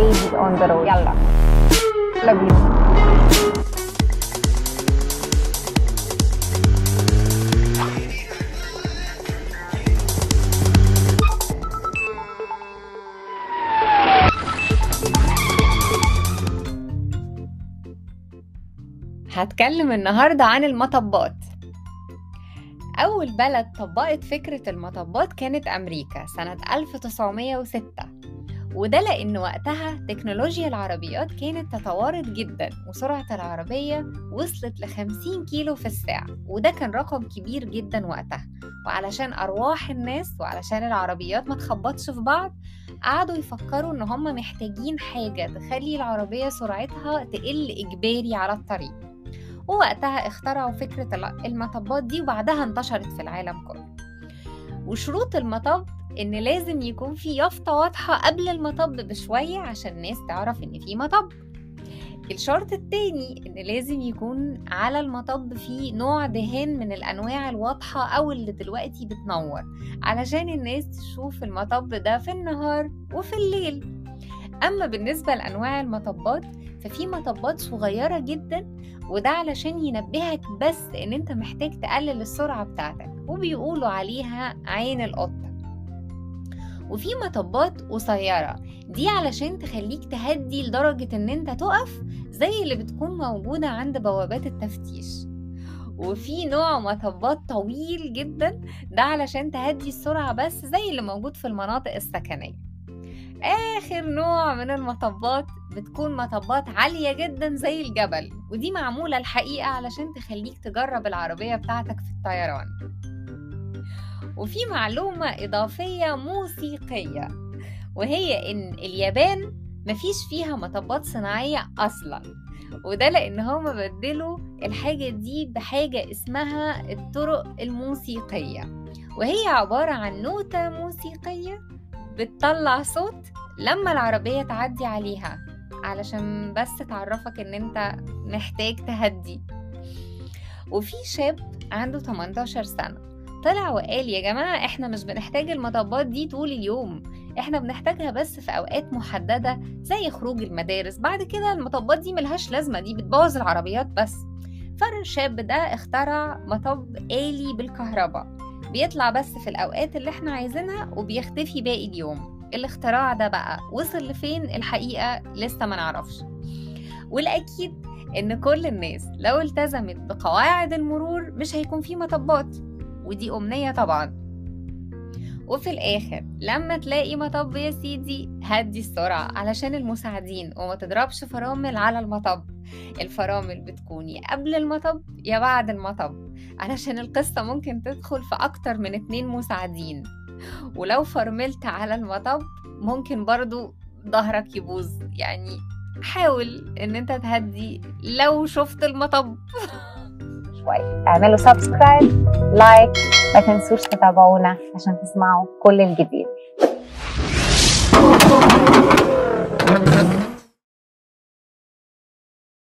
babies on the road يلا يلا بينا هتكلم النهاردة عن المطبات أول بلد طبقت فكرة المطبات كانت أمريكا سنة 1906 وده لأن وقتها تكنولوجيا العربيات كانت تتوارد جدا وسرعة العربية وصلت ل 50 كيلو في الساعة وده كان رقم كبير جدا وقتها وعلشان أرواح الناس وعلشان العربيات ما تخبطش في بعض قعدوا يفكروا إن هم محتاجين حاجة تخلي العربية سرعتها تقل إجباري على الطريق ووقتها اخترعوا فكرة المطبات دي وبعدها انتشرت في العالم كله وشروط المطب إن لازم يكون في يافطة واضحة قبل المطب بشوية عشان الناس تعرف إن في مطب الشرط التاني إن لازم يكون على المطب في نوع دهان من الأنواع الواضحة أو اللي دلوقتي بتنور علشان الناس تشوف المطب ده في النهار وفي الليل أما بالنسبة لأنواع المطبات ففي مطبات صغيرة جدا وده علشان ينبهك بس ان انت محتاج تقلل السرعة بتاعتك وبيقولوا عليها عين القطة وفي مطبات قصيرة دي علشان تخليك تهدي لدرجة ان انت تقف زي اللي بتكون موجودة عند بوابات التفتيش وفي نوع مطبات طويل جدا ده علشان تهدي السرعة بس زي اللي موجود في المناطق السكنية آخر نوع من المطبات بتكون مطبات عالية جدا زي الجبل ودي معمولة الحقيقة علشان تخليك تجرب العربية بتاعتك في الطيران وفي معلومة إضافية موسيقية وهي إن اليابان مفيش فيها مطبات صناعية أصلا وده لأن هما بدلوا الحاجة دي بحاجة اسمها الطرق الموسيقية وهي عبارة عن نوتة موسيقية بتطلع صوت لما العربية تعدي عليها علشان بس تعرفك ان انت محتاج تهدي وفي شاب عنده 18 سنة طلع وقال يا جماعة احنا مش بنحتاج المطبات دي طول اليوم احنا بنحتاجها بس في اوقات محددة زي خروج المدارس بعد كده المطبات دي ملهاش لازمة دي بتبوظ العربيات بس فالشاب ده اخترع مطب آلي بالكهرباء بيطلع بس في الأوقات اللي احنا عايزينها وبيختفي باقي اليوم الاختراع ده بقى وصل لفين الحقيقة لسه ما نعرفش والأكيد إن كل الناس لو التزمت بقواعد المرور مش هيكون في مطبات ودي أمنية طبعا وفي الآخر لما تلاقي مطب يا سيدي هدي السرعة علشان المساعدين وما تضربش فرامل على المطب الفرامل بتكون يا قبل المطب يا بعد المطب علشان القصة ممكن تدخل في أكتر من اتنين مساعدين ولو فرملت على المطب ممكن برضو ظهرك يبوظ يعني حاول ان انت تهدي لو شفت المطب شوية اعملوا سبسكرايب لايك ما تنسوش تتابعونا عشان تسمعوا كل الجديد